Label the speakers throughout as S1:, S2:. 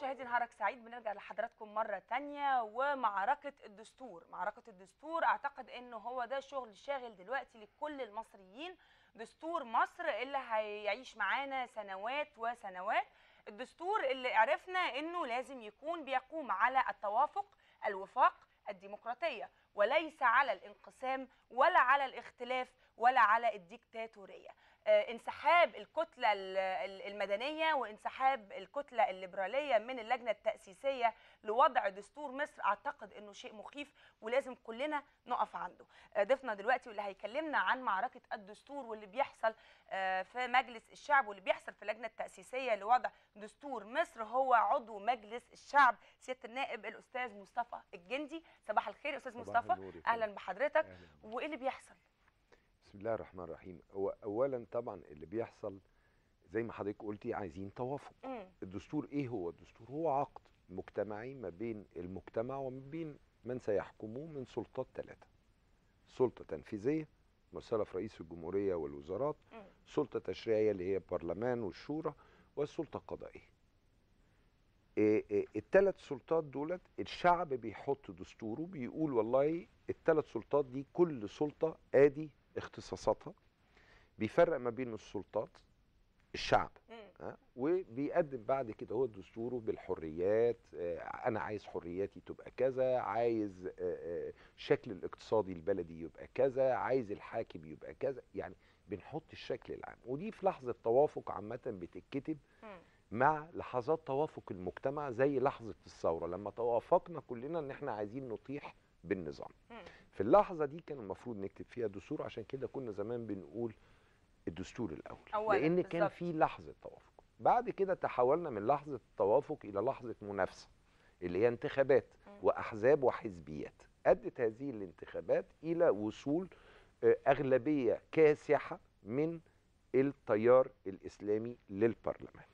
S1: مشاهدي نهارك سعيد بنرجع لحضراتكم مرة تانية ومعركة الدستور معركة الدستور أعتقد أنه هو ده شغل شاغل دلوقتي لكل المصريين دستور مصر اللي هيعيش معانا سنوات وسنوات الدستور اللي عرفنا أنه لازم يكون بيقوم على التوافق الوفاق الديمقراطية وليس على الانقسام ولا على الاختلاف ولا على الديكتاتورية آه، انسحاب الكتلة ال- ال- المدنية وانسحاب الكتلة الليبرالية من اللجنة التأسيسية لوضع دستور مصر أعتقد أنه شيء مخيف ولازم كلنا نقف عنده آه، ضيفنا دلوقتي واللي هيكلمنا عن معركة الدستور واللي بيحصل آه، في مجلس الشعب واللي بيحصل في اللجنة التأسيسية لوضع دستور مصر هو عضو مجلس الشعب سيادة النائب الأستاذ مصطفى الجندي صباح الخير أستاذ
S2: صباح
S1: مصطفى
S2: النور يا فندم.
S1: أهلا بحضرتك
S2: أهلاً بيك.
S1: وإيه اللي بيحصل؟
S2: بسم الله الرحمن الرحيم هو اولا طبعا اللي بيحصل زي ما حضرتك قلتي عايزين توافق
S1: مم.
S2: الدستور ايه هو الدستور هو عقد مجتمعي ما بين المجتمع وما بين من سيحكموه من سلطات ثلاثه سلطه تنفيذيه مرسله في رئيس الجمهوريه والوزارات
S1: مم.
S2: سلطه تشريعيه اللي هي البرلمان والشورى والسلطه القضائيه إيه إيه الثلاث سلطات دولت الشعب بيحط دستوره بيقول والله الثلاث سلطات دي كل سلطه ادي اختصاصاتها بيفرق ما بين السلطات الشعب
S1: مم.
S2: ها وبيقدم بعد كده هو دستوره بالحريات آه، انا عايز حرياتي تبقى كذا عايز آه، آه، الشكل الاقتصادي البلدي يبقى كذا عايز الحاكم يبقى كذا يعني بنحط الشكل العام ودي في لحظه توافق عامه بتتكتب
S1: مم.
S2: مع لحظات توافق المجتمع زي لحظه الثوره لما توافقنا كلنا ان احنا عايزين نطيح بالنظام
S1: مم.
S2: في اللحظه دي كان المفروض نكتب فيها دستور عشان كده كنا زمان بنقول الدستور الاول
S1: أولاً،
S2: لان كان
S1: بالظبط.
S2: في لحظه توافق بعد كده تحولنا من لحظه التوافق الى لحظه منافسه اللي هي انتخابات
S1: مم.
S2: واحزاب وحزبيات ادت هذه الانتخابات الى وصول آه، اغلبيه كاسحه من التيار الاسلامي للبرلمان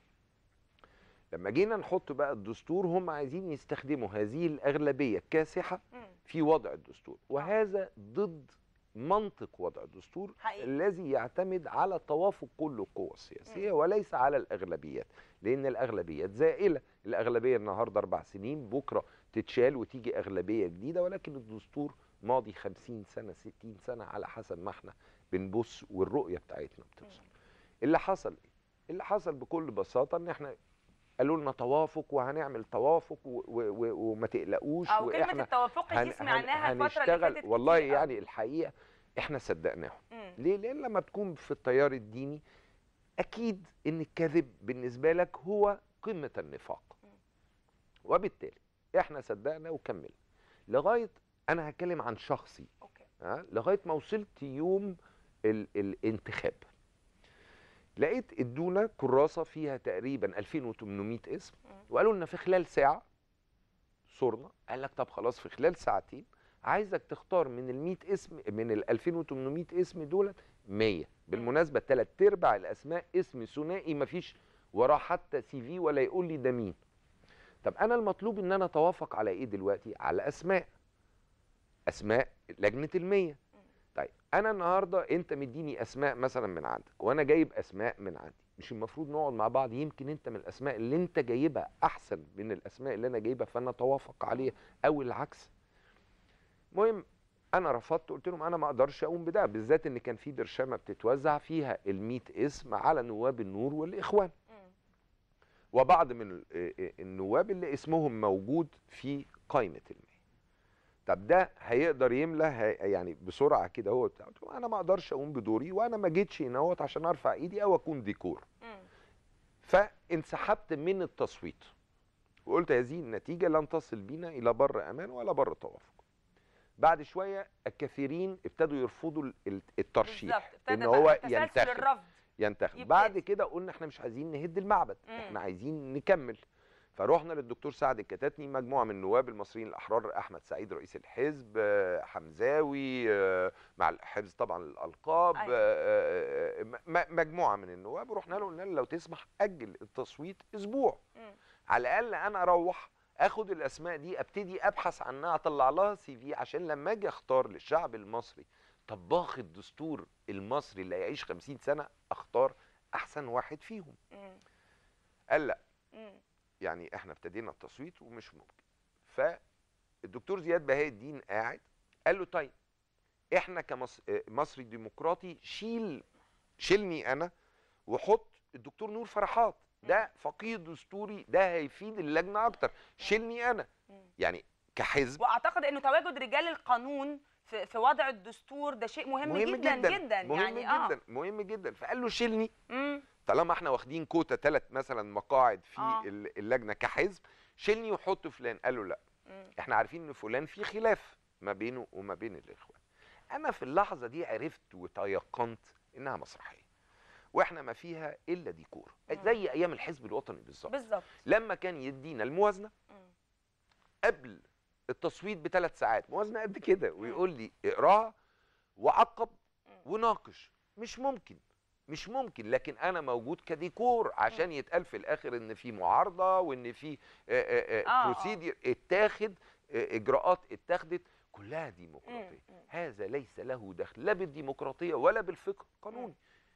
S2: لما جينا نحط بقى الدستور هم عايزين يستخدموا هذه الاغلبيه الكاسحه
S1: مم.
S2: في وضع الدستور وهذا ضد منطق وضع الدستور
S1: حقيقي.
S2: الذي يعتمد على توافق كل القوى السياسيه وليس على الاغلبيات لان الاغلبيات زائله الاغلبيه النهارده اربع سنين بكره تتشال وتيجي اغلبيه جديده ولكن الدستور ماضي 50 سنه 60 سنه على حسب ما احنا بنبص والرؤيه بتاعتنا بتوصل اللي حصل ايه اللي حصل بكل بساطه ان احنا قالوا لنا توافق وهنعمل توافق و- و- و- وما تقلقوش
S1: أو كلمة
S2: واحنا
S1: التوافق
S2: هن-
S1: دي
S2: هن-
S1: سمعناها الفترة اللي
S2: هنشتغل
S1: فاتت
S2: والله
S1: كتير أوي.
S2: يعني الحقيقه احنا صدقناهم
S1: مم.
S2: ليه لان لما تكون في التيار الديني اكيد ان الكذب بالنسبه لك هو قمه النفاق
S1: مم.
S2: وبالتالي احنا صدقنا وكملنا لغايه انا هتكلم عن شخصي
S1: أوكي
S2: ها لغايه ما وصلت يوم ال الانتخاب لقيت ادونا كراسه فيها تقريبا 2800 اسم
S1: مم.
S2: وقالوا لنا في خلال ساعه صرنا قال لك طب خلاص في خلال ساعتين عايزك تختار من ال 100 اسم من ال 2800 اسم دولت 100 بالمناسبه ثلاث ارباع الاسماء اسم ثنائي مفيش وراه حتى سي في ولا يقول لي ده مين طب انا المطلوب ان انا اتوافق على ايه دلوقتي على اسماء اسماء لجنه المية طيب انا النهارده انت مديني اسماء مثلا من عندك وانا جايب اسماء من عندي مش المفروض نقعد مع بعض يمكن انت من الاسماء اللي انت جايبها احسن من الاسماء اللي انا جايبها فنتوافق عليها او العكس المهم انا رفضت قلت لهم انا ما اقدرش اقوم بده بالذات ان كان في برشامه بتتوزع فيها ال اسم على نواب النور والاخوان
S1: مم.
S2: وبعض من ال- آه، آه، النواب اللي اسمهم موجود في قائمه المية طب ده هيقدر يملى هي يعني بسرعه كده هو بتاع قلت له انا ما اقدرش اقوم بدوري وانا ما جيتش هنا عشان ارفع ايدي او اكون ديكور
S1: مم.
S2: فانسحبت من التصويت وقلت هذه النتيجه لن تصل بنا الى بر امان ولا بر توافق بعد شويه الكثيرين ابتدوا يرفضوا ال- ال- الترشيح
S1: بالظبط ابتدى
S2: ان
S1: بقى
S2: هو
S1: تسلسل
S2: ينتخب
S1: الرفض
S2: ينتخب
S1: يبتدي.
S2: بعد كده قلنا احنا مش عايزين نهد المعبد
S1: مم.
S2: احنا عايزين نكمل فروحنا للدكتور سعد الكتاتني مجموعه من النواب المصريين الاحرار احمد سعيد رئيس الحزب آه، حمزاوي آه، مع حفظ طبعا الالقاب
S1: أيوة.
S2: آه، آه، م- م- مجموعه من النواب ورحنا له قلنا له لو تسمح اجل التصويت اسبوع
S1: مم.
S2: على الاقل انا اروح اخد الاسماء دي ابتدي ابحث عنها اطلع لها سي في عشان لما اجي اختار للشعب المصري طباخ الدستور المصري اللي هيعيش 50 سنه اختار احسن واحد فيهم
S1: مم.
S2: قال لا
S1: مم.
S2: يعني احنا ابتدينا التصويت ومش ممكن فالدكتور زياد بهاء الدين قاعد قال له طيب احنا كمصري ديمقراطي شيل شيلني انا وحط الدكتور نور فرحات ده فقيه دستوري ده هيفيد اللجنه اكتر شيلني انا
S1: مم.
S2: يعني كحزب
S1: واعتقد انه تواجد رجال القانون في, في وضع الدستور ده شيء مهم,
S2: مهم
S1: جدا
S2: جدا,
S1: جدا
S2: مهم
S1: يعني
S2: جدا
S1: اه
S2: مهم جدا فقال له شيلني
S1: مم.
S2: طالما احنا واخدين كوتا ثلاث مثلا مقاعد في
S1: آه.
S2: ال- اللجنه كحزب شيلني وحط فلان قال له لا
S1: مم.
S2: احنا عارفين ان فلان في خلاف ما بينه وما بين الاخوان انا في اللحظه دي عرفت وتيقنت انها مسرحيه واحنا ما فيها الا ديكور
S1: مم.
S2: زي ايام الحزب الوطني بالظبط
S1: بالظبط
S2: لما كان يدينا الموازنه
S1: مم.
S2: قبل التصويت بثلاث ساعات موازنه قد كده ويقول لي اقراها وعقب
S1: مم.
S2: وناقش مش ممكن مش ممكن لكن انا موجود كديكور عشان يتقال في الاخر ان في معارضه وان في
S1: آه، آه.
S2: بروسيدير اتاخد آه، اجراءات اتاخدت كلها
S1: مم.
S2: ديمقراطيه
S1: مم.
S2: هذا ليس له دخل لا بالديمقراطيه ولا بالفقه القانوني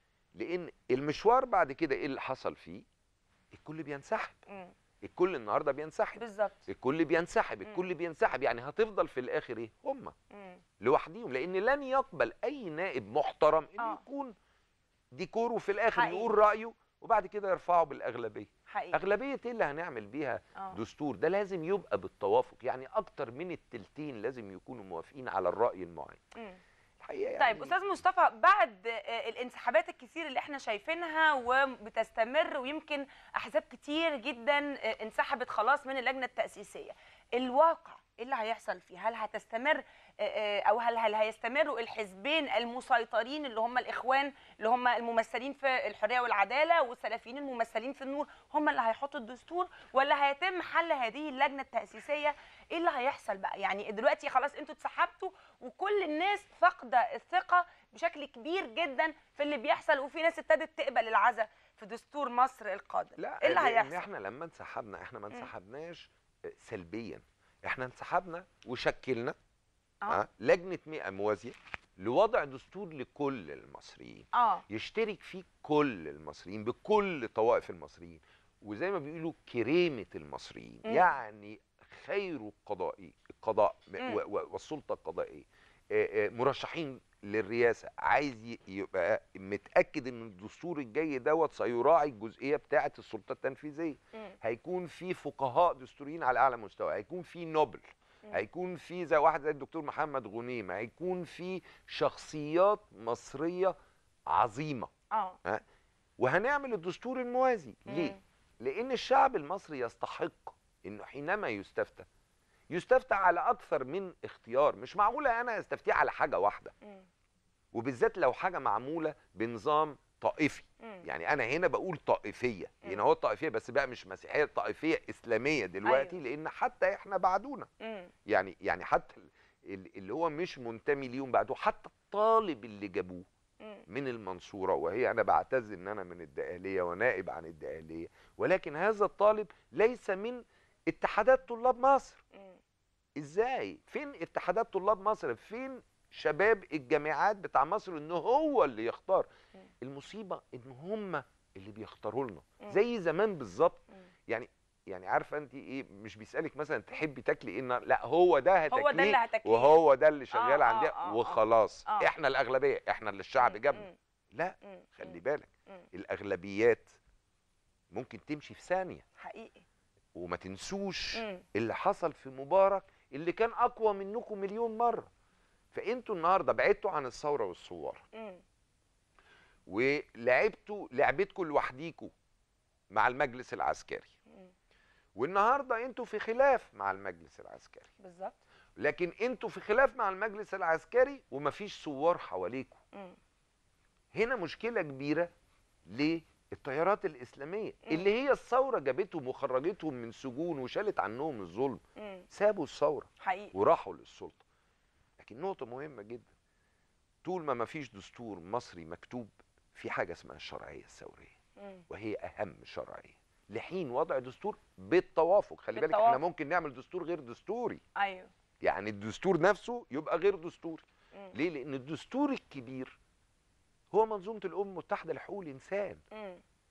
S2: لان المشوار بعد كده ايه اللي حصل فيه الكل بينسحب
S1: مم.
S2: الكل النهارده بينسحب
S1: بالظبط
S2: الكل بينسحب
S1: مم.
S2: الكل بينسحب يعني هتفضل في الاخر ايه هم
S1: مم.
S2: لوحديهم لان لن يقبل اي نائب محترم انه
S1: آه.
S2: يكون ديكور وفي الاخر
S1: حقيقي.
S2: يقول رايه وبعد كده يرفعه بالاغلبيه
S1: حقيقي
S2: اغلبيه ايه اللي هنعمل بيها
S1: آه.
S2: دستور ده لازم يبقى بالتوافق يعني اكتر من التلتين لازم يكونوا موافقين على الراي المعين
S1: مم.
S2: الحقيقه يعني
S1: طيب استاذ مصطفى بعد آه، الانسحابات الكتير اللي احنا شايفينها وبتستمر ويمكن احزاب كتير جدا آه، انسحبت خلاص من اللجنه التاسيسيه الواقع ايه اللي هيحصل فيه هل هتستمر آه، آه، او هل هل هيستمروا الحزبين المسيطرين اللي هم الاخوان اللي هم الممثلين في الحريه والعداله والسلفيين الممثلين في النور هم اللي هيحطوا الدستور ولا هيتم حل هذه اللجنه التاسيسيه ايه اللي هيحصل بقى يعني دلوقتي خلاص انتوا اتسحبتوا وكل الناس فاقده الثقه بشكل كبير جدا في اللي بيحصل وفي ناس ابتدت تقبل العزاء في دستور مصر القادم
S2: لا
S1: ايه اللي
S2: لأن
S1: هيحصل
S2: احنا لما انسحبنا احنا ما
S1: مم.
S2: انسحبناش سلبيا احنا انسحبنا وشكلنا
S1: اه
S2: آه. لجنه 100 موازيه لوضع دستور لكل المصريين
S1: اه
S2: يشترك فيه كل المصريين بكل طوائف المصريين وزي ما بيقولوا كريمه المصريين
S1: مم.
S2: يعني خير القضاء القضاء
S1: مم.
S2: و- و- والسلطه القضائيه آه، آه، مرشحين للرئاسه عايز ي- يبقى متاكد ان الدستور الجاي دوت سيراعي الجزئيه بتاعه السلطه التنفيذيه
S1: مم.
S2: هيكون في فقهاء دستوريين على اعلى مستوى هيكون في نوبل
S1: مم.
S2: هيكون في زي واحد زي الدكتور محمد غنيمه هيكون في شخصيات مصريه عظيمه
S1: اه
S2: وهنعمل الدستور الموازي ليه
S1: مم.
S2: لان الشعب المصري يستحق انه حينما يستفتى يستفتى على اكثر من اختيار مش معقوله انا استفتيه على حاجه واحده
S1: مم.
S2: وبالذات لو حاجه معموله بنظام طائفي
S1: مم.
S2: يعني انا هنا بقول طائفيه
S1: مم.
S2: هنا هو الطائفيه بس بقى مش مسيحيه طائفيه اسلاميه دلوقتي
S1: أيوة.
S2: لان حتى احنا بعدونا
S1: مم.
S2: يعني يعني حتى ال- اللي هو مش منتمي ليهم بعده حتى الطالب اللي جابوه
S1: مم.
S2: من المنصوره وهي انا بعتز ان انا من الدقهليه ونائب عن الدقهليه ولكن هذا الطالب ليس من اتحادات طلاب مصر
S1: مم.
S2: ازاي فين اتحادات طلاب مصر فين شباب الجامعات بتاع مصر ان هو اللي يختار
S1: مم.
S2: المصيبه ان هم اللي بيختاروا لنا
S1: مم.
S2: زي زمان بالظبط
S1: مم.
S2: يعني يعني عارفه انت ايه مش بيسالك مثلا تحبي تاكلي ايه النهار- لا هو ده هتاكليه
S1: هو ده اللي هتاكليه
S2: وهو ده اللي شغال
S1: آه،
S2: عندنا
S1: آه، آه،
S2: وخلاص
S1: آه.
S2: احنا الاغلبيه احنا اللي الشعب
S1: مم.
S2: جابنا
S1: مم.
S2: لا
S1: مم.
S2: خلي
S1: مم.
S2: بالك
S1: مم.
S2: الاغلبيات ممكن تمشي في ثانيه
S1: حقيقي
S2: وما تنسوش
S1: مم.
S2: اللي حصل في مبارك اللي كان اقوى منكم مليون مره فانتوا النهارده بعدتوا عن الثوره والثوار
S1: مم.
S2: ولعبتوا لعبتكم لوحديكوا مع المجلس العسكري
S1: مم.
S2: والنهارده انتوا في خلاف مع المجلس العسكري
S1: بالظبط
S2: لكن انتوا في خلاف مع المجلس العسكري ومفيش ثوار حواليكوا
S1: مم.
S2: هنا مشكله كبيره للتيارات الاسلاميه
S1: مم.
S2: اللي هي الثوره جابتهم وخرجتهم من سجون وشالت عنهم الظلم
S1: مم.
S2: سابوا الثوره
S1: حقيقي
S2: وراحوا للسلطه لكن نقطه مهمه جدا طول ما مفيش دستور مصري مكتوب في حاجه اسمها الشرعيه الثوريه
S1: مم.
S2: وهي اهم شرعيه لحين وضع دستور بالتوافق خلي بالك
S1: بالتوافق.
S2: احنا ممكن نعمل دستور غير دستوري
S1: ايوه
S2: يعني الدستور نفسه يبقى غير دستوري
S1: مم.
S2: ليه لان الدستور الكبير هو منظومه الامم المتحده لحقوق الانسان
S1: مم.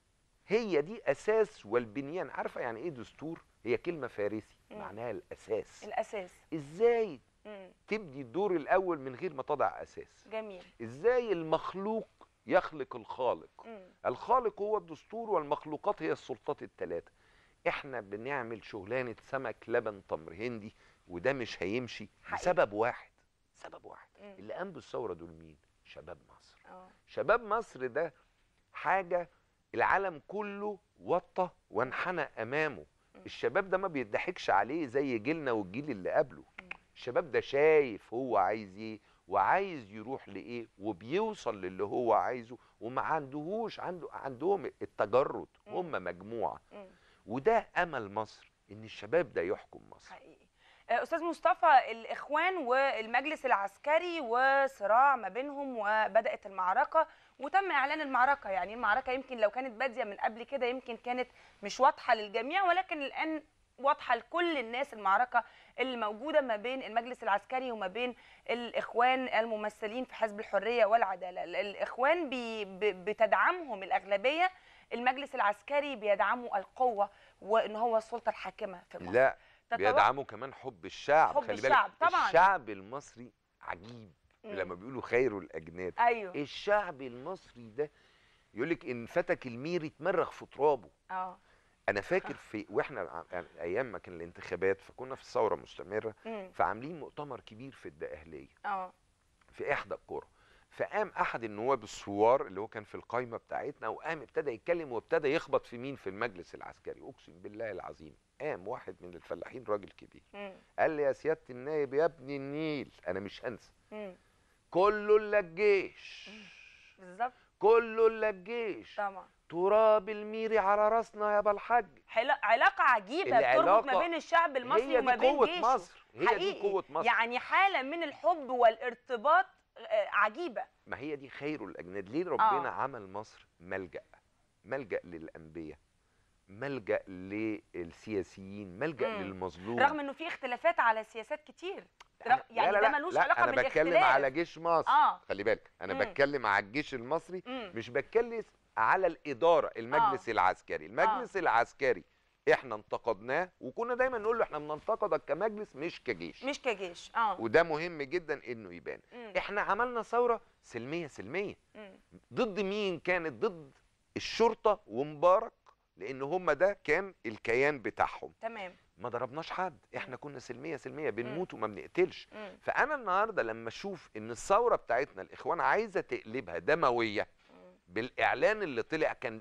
S2: هي دي اساس والبنيان عارفه يعني ايه دستور هي كلمه فارسي
S1: مم.
S2: معناها الاساس
S1: الاساس
S2: ازاي
S1: مم.
S2: تبدي الدور الاول من غير ما تضع اساس
S1: جميل
S2: ازاي المخلوق يخلق الخالق
S1: مم.
S2: الخالق هو الدستور والمخلوقات هي السلطات الثلاثه احنا بنعمل شغلانه سمك لبن تمر هندي وده مش هيمشي
S1: حقيقي.
S2: لسبب واحد سبب واحد
S1: مم.
S2: اللي قام بالثوره دول مين شباب مصر
S1: اه
S2: شباب مصر ده حاجه العالم كله وطى وانحنى امامه الشباب ده ما بيضحكش عليه زي جيلنا والجيل اللي قبله الشباب ده شايف هو عايز ايه وعايز يروح لايه وبيوصل للي هو عايزه وما عندهوش عنده عندهم التجرد
S1: مم.
S2: هم مجموعه
S1: مم.
S2: وده امل مصر ان الشباب ده يحكم مصر
S1: حقيقي آه، استاذ مصطفى الاخوان والمجلس العسكري وصراع ما بينهم وبدات المعركه وتم اعلان المعركه يعني المعركه يمكن لو كانت باديه من قبل كده يمكن كانت مش واضحه للجميع ولكن الان واضحه لكل الناس المعركه اللي موجوده ما بين المجلس العسكري وما بين الاخوان الممثلين في حزب الحريه والعداله ال- الاخوان بي ب- بتدعمهم الاغلبيه المجلس العسكري بيدعموا القوه وان هو السلطه الحاكمه في مصر
S2: لا
S1: تتوقع-
S2: بيدعموا كمان حب الشعب
S1: حب
S2: خلي
S1: الشعب،
S2: بالك
S1: طبعاً.
S2: الشعب المصري عجيب
S1: مم.
S2: لما بيقولوا خير الاجناد
S1: ايوه
S2: الشعب المصري ده يقول لك ان فتك الميري اتمرغ في ترابه
S1: اه
S2: انا فاكر في واحنا ع- يعني ايام ما كان الانتخابات فكنا في الثوره مستمره
S1: امم
S2: فعاملين مؤتمر كبير في الدقهليه
S1: اه
S2: في احدى القرى فقام احد النواب الثوار اللي هو كان في القايمه بتاعتنا وقام ابتدى يتكلم وابتدى يخبط في مين في المجلس العسكري اقسم بالله العظيم قام واحد من الفلاحين راجل كبير
S1: امم
S2: قال لي يا سياده النايب يا ابن النيل انا مش هنسى
S1: امم
S2: كله الا الجيش
S1: بالظبط
S2: كله الا الجيش
S1: طبعا
S2: تراب الميري على راسنا يا بالحاج
S1: حلا- علاقه عجيبه بتربط ما
S2: العلاقة-
S1: بين الشعب المصري
S2: هي
S1: وما
S2: دي
S1: بين
S2: قوه
S1: جيشه
S2: مصر هي
S1: حقيقي.
S2: دي قوه مصر
S1: يعني حاله من الحب والارتباط آه، عجيبه
S2: ما هي دي خير الاجناد ليه ربنا
S1: آه.
S2: عمل مصر ملجا ملجا للانبياء ملجا للسياسيين ملجا
S1: مم.
S2: للمظلوم
S1: رغم انه في اختلافات على سياسات كتير
S2: أنا-
S1: رغ- يعني
S2: لا لا
S1: ده
S2: لا
S1: ملوش
S2: لا
S1: علاقه
S2: انا بتكلم
S1: بالاختلاف
S2: على جيش مصر
S1: اه
S2: خلي بالك انا
S1: مم.
S2: بتكلم على الجيش المصري
S1: امم
S2: مش بتكلم على الاداره المجلس العسكري المجلس العسكري احنا انتقدناه وكنا دايما نقول له احنا بننتقدك كمجلس مش كجيش
S1: مش كجيش اه
S2: وده مهم جدا انه يبان
S1: مم.
S2: احنا عملنا ثوره سلميه سلميه
S1: مم.
S2: ضد مين كانت ضد الشرطه ومبارك لان هم ده كان الكيان بتاعهم
S1: تمام
S2: ما ضربناش حد احنا كنا سلميه سلميه بنموت وما بنقتلش
S1: مم.
S2: فانا النهارده لما اشوف ان الثوره بتاعتنا الاخوان عايزه تقلبها دمويه
S1: مم.
S2: بالاعلان اللي طلع كان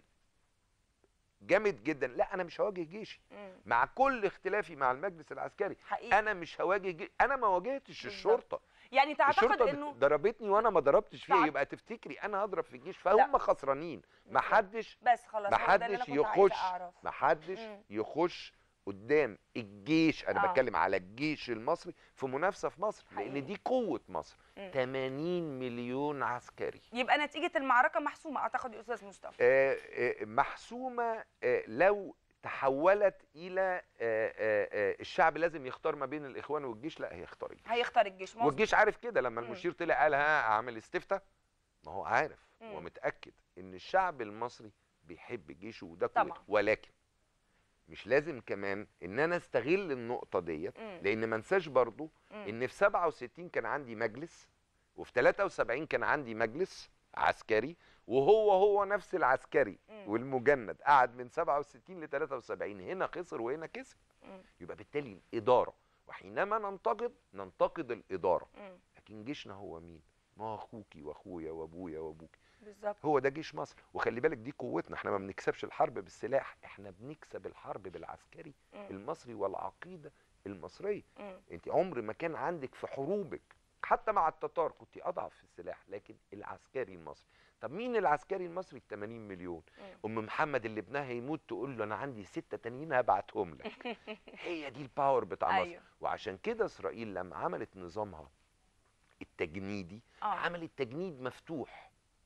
S2: جامد جدا لا انا مش هواجه جيشي
S1: مم.
S2: مع كل اختلافي مع المجلس العسكري
S1: حقيقي
S2: انا مش هواجه جيشي انا ما واجهتش
S1: بالظبط.
S2: الشرطه
S1: يعني تعتقد
S2: الشرطه
S1: انه
S2: ضربتني وانا ما ضربتش فيها
S1: تعت-
S2: يبقى تفتكري انا هضرب في الجيش فهم خسرانين ما حدش
S1: بس خلاص
S2: ما
S1: هو ده اللي أنا
S2: حدش
S1: كنت عايزة
S2: يخش
S1: أعرفه.
S2: ما حدش
S1: مم.
S2: يخش قدام الجيش انا
S1: آه.
S2: بتكلم على الجيش المصري في منافسه في مصر
S1: حقيقي.
S2: لان دي قوه مصر
S1: مم.
S2: 80 مليون عسكري
S1: يبقى نتيجه المعركه محسومه اعتقد يا استاذ مصطفى
S2: آه، آه، محسومه آه، لو تحولت الى آه، آه، آه، الشعب لازم يختار ما بين الاخوان والجيش لا هيختار الجيش
S1: هيختار الجيش مظبوط.
S2: والجيش عارف كده لما
S1: مم.
S2: المشير طلع قال ها اعمل استفتاء ما هو عارف
S1: مم.
S2: ومتاكد ان الشعب المصري بيحب جيشه وده
S1: طبعا.
S2: قوته ولكن مش لازم كمان ان انا استغل النقطه ديت
S1: مم.
S2: لان ما انساش برضو
S1: مم.
S2: ان في 67 كان عندي مجلس وفي 73 كان عندي مجلس عسكري وهو هو نفس العسكري
S1: مم.
S2: والمجند قعد من 67 ل 73 هنا خسر وهنا كسب
S1: مم.
S2: يبقى بالتالي الاداره وحينما ننتقد ننتقد الاداره
S1: مم.
S2: لكن جيشنا هو مين ما هو اخوكي واخويا وابويا وابوكي
S1: بالظبط
S2: هو ده جيش مصر وخلي بالك دي قوتنا احنا ما بنكسبش الحرب بالسلاح احنا بنكسب الحرب بالعسكري
S1: مم.
S2: المصري والعقيده المصريه
S1: مم.
S2: انت عمر ما كان عندك في حروبك حتى مع التتار كنت اضعف في السلاح لكن العسكري المصري طب مين العسكري المصري ال 80 مليون
S1: مم.
S2: ام محمد اللي ابنها هيموت تقول له انا عندي ستة تانيين هبعتهم لك هي دي الباور بتاع مصر
S1: ايوه
S2: وعشان كده اسرائيل لما عملت نظامها التجنيدي
S1: اه
S2: عملت تجنيد مفتوح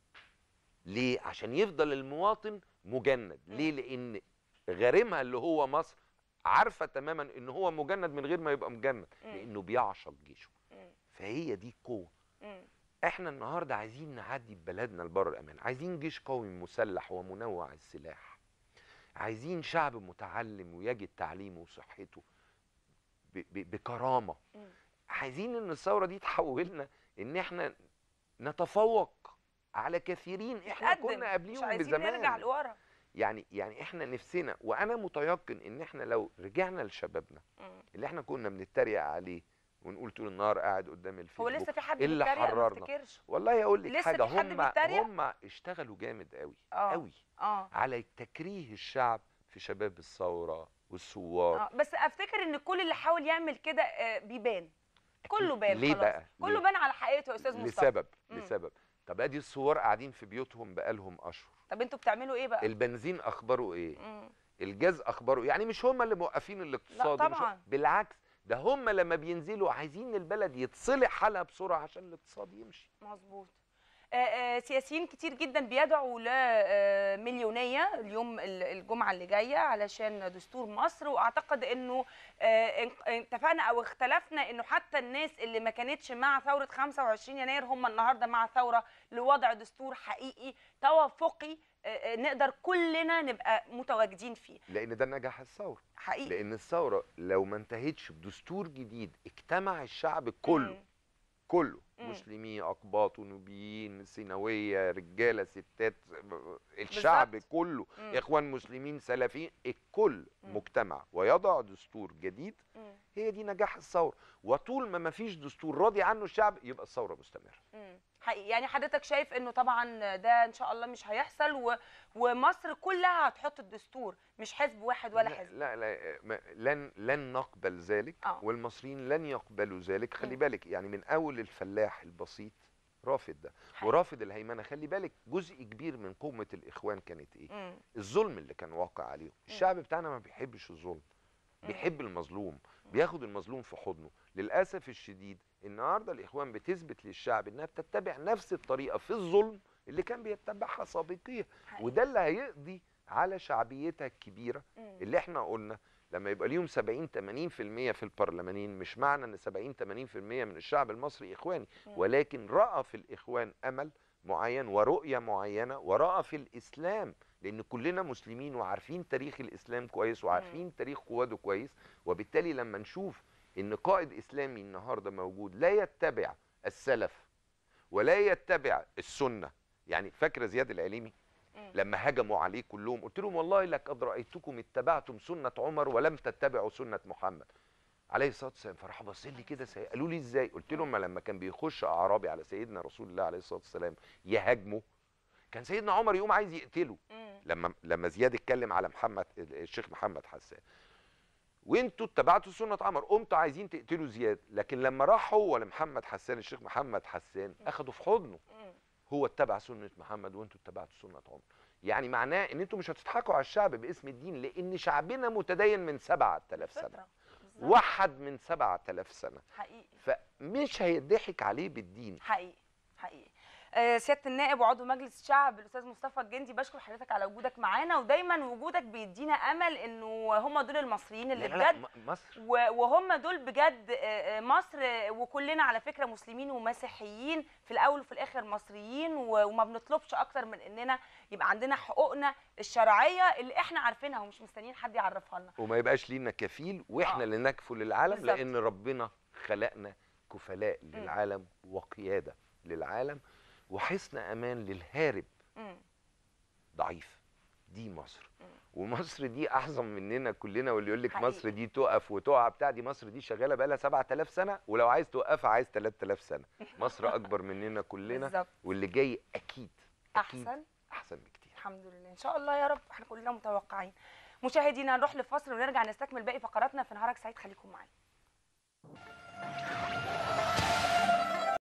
S2: ليه عشان يفضل المواطن مجند ليه لان غارمها اللي هو مصر عارفه تماما ان هو مجند من غير ما يبقى مجند
S1: مم.
S2: لانه بيعشق جيشه
S1: مم.
S2: فهي دي قوه
S1: مم.
S2: احنا النهارده عايزين نعدي ببلدنا لبر الامان عايزين جيش قوي مسلح ومنوع السلاح عايزين شعب متعلم ويجد تعليمه وصحته ب- ب- بكرامه
S1: مم.
S2: عايزين ان الثوره دي تحولنا ان احنا نتفوق على كثيرين احنا
S1: نتقدم،
S2: كنا
S1: مش
S2: قبليهم
S1: عايزين
S2: بزمان
S1: نرجع لورا
S2: يعني يعني احنا نفسنا وانا متيقن ان احنا لو رجعنا لشبابنا
S1: مم.
S2: اللي احنا كنا بنتريق عليه ونقول طول النهار قاعد قدام الفيسبوك
S1: هو لسه في حد
S2: إيه اللي
S1: بيتريق ما
S2: حررنا؟
S1: افتكرش
S2: والله اقول لك
S1: لسه
S2: حاجه
S1: في حد
S2: هم
S1: بيتريق؟
S2: هم اشتغلوا جامد قوي
S1: اه
S2: قوي
S1: اه
S2: على تكريه الشعب في شباب الثوره والثوار
S1: اه بس افتكر ان كل اللي حاول يعمل كده آه، بيبان كله بان
S2: ليه
S1: خلاص.
S2: بقى
S1: كله
S2: ليه؟
S1: بان على حقيقته يا استاذ مصطفى
S2: لسبب
S1: مم.
S2: لسبب طب ادي الثوار قاعدين في بيوتهم بقالهم اشهر
S1: طب انتوا بتعملوا ايه بقى
S2: البنزين اخباره ايه
S1: مم.
S2: الجاز اخباره يعني مش هم اللي موقفين الاقتصاد ومش-
S1: طبعاً.
S2: بالعكس ده هم لما بينزلوا عايزين البلد يتصلح حالها بسرعه عشان الاقتصاد يمشي
S1: مظبوط آه، آه، سياسيين كتير جدا بيدعوا لمليونية اليوم ال- الجمعة اللي جاية علشان دستور مصر واعتقد انه آه، ان- اتفقنا او اختلفنا انه حتى الناس اللي ما كانتش مع ثورة 25 يناير هم النهاردة مع ثورة لوضع دستور حقيقي توافقي آه، آه، نقدر كلنا نبقى متواجدين فيه
S2: لان ده نجاح الثوره
S1: حقيقي
S2: لان الثوره لو ما انتهتش بدستور جديد اجتمع الشعب كله
S1: مم.
S2: كله
S1: مم.
S2: مسلمين اقباط ونوبيين سيناويه رجاله ستات الشعب
S1: بالظبط.
S2: كله
S1: مم.
S2: اخوان مسلمين سلفيين الكل
S1: مم.
S2: مجتمع ويضع دستور جديد
S1: مم.
S2: هي دي نجاح الثوره وطول ما ما فيش دستور راضي عنه الشعب يبقى الثوره مستمره
S1: مم. حقيقي يعني حضرتك شايف انه طبعا ده ان شاء الله مش هيحصل و... ومصر كلها هتحط الدستور مش حزب واحد ولا
S2: لا
S1: حزب
S2: لا, لا ما- لن لن نقبل ذلك
S1: آه.
S2: والمصريين لن يقبلوا ذلك خلي
S1: مم.
S2: بالك يعني من اول الفلاح البسيط رافض ده
S1: حقيقي.
S2: ورافض الهيمنه خلي بالك جزء كبير من قوه الاخوان كانت ايه
S1: مم.
S2: الظلم اللي كان واقع عليهم الشعب بتاعنا ما بيحبش الظلم
S1: مم.
S2: بيحب المظلوم بياخد المظلوم في حضنه للاسف الشديد النهارده الاخوان بتثبت للشعب انها بتتبع نفس الطريقه في الظلم اللي كان بيتبعها سابقيها
S1: حقيقي.
S2: وده اللي هيقضي على شعبيتها الكبيره
S1: مم.
S2: اللي احنا قلنا لما يبقى ليهم 70 80% في البرلمانيين مش معنى ان 70 80% من الشعب المصري اخواني
S1: مم.
S2: ولكن راى في الاخوان امل معين ورؤيه معينه وراى في الاسلام لان كلنا مسلمين وعارفين تاريخ الاسلام كويس وعارفين تاريخ قواده كويس وبالتالي لما نشوف ان قائد اسلامي النهارده موجود لا يتبع السلف ولا يتبع السنه يعني فاكره زياد العليمي
S1: مم.
S2: لما هجموا عليه كلهم قلت لهم والله لقد رايتكم اتبعتم سنه عمر ولم تتبعوا سنه محمد عليه الصلاه والسلام فراح بص لي كده سي- قالوا لي ازاي قلت لهم ما لما كان بيخش اعرابي على سيدنا رسول الله عليه الصلاه والسلام يهاجمه كان سيدنا عمر يقوم عايز يقتله
S1: مم.
S2: لما لما زياد اتكلم على محمد الشيخ محمد حسان وانتوا اتبعتوا سنه عمر قمتوا عايزين تقتلوا زياد لكن لما راح هو لمحمد حسان الشيخ محمد حسان اخده في حضنه
S1: مم.
S2: هو اتبع سنه محمد وانتوا اتبعتوا سنه عمر يعني معناه ان انتوا مش هتضحكوا على الشعب باسم الدين لان شعبنا متدين من 7000 سنه
S1: فطرة. بالظبط.
S2: وحد من 7000 سنه
S1: حقيقي
S2: فمش هيضحك عليه بالدين
S1: حقيقي حقيقي آه، سياده النائب وعضو مجلس الشعب الاستاذ مصطفى الجندي بشكر حضرتك على وجودك معانا ودايما وجودك بيدينا امل انه هم دول المصريين اللي
S2: لا لا
S1: بجد
S2: م- مصر
S1: و- وهم دول بجد آه، آه، مصر آه، وكلنا على فكره مسلمين ومسيحيين في الاول وفي الاخر مصريين و- وما بنطلبش اكتر من اننا يبقى عندنا حقوقنا الشرعيه اللي احنا عارفينها ومش مستنيين حد يعرفها لنا
S2: وما يبقاش لينا كفيل واحنا
S1: آه.
S2: اللي نكفل العالم
S1: بالظبط.
S2: لان ربنا خلقنا كفلاء للعالم وقياده للعالم وحصن امان للهارب
S1: مم.
S2: ضعيف دي مصر
S1: مم.
S2: ومصر دي احسن مننا كلنا واللي يقول لك
S1: حقيقي.
S2: مصر دي تقف وتقع بتاع دي مصر دي شغاله بقى لها 7000 سنه ولو عايز توقفها عايز 3000 سنه مصر اكبر مننا كلنا
S1: بالظبط
S2: واللي جاي اكيد اكيد
S1: احسن
S2: احسن بكتير
S1: الحمد لله ان شاء الله يا رب احنا كلنا متوقعين مشاهدينا نروح لفاصل ونرجع نستكمل باقي فقراتنا في نهارك سعيد خليكم معانا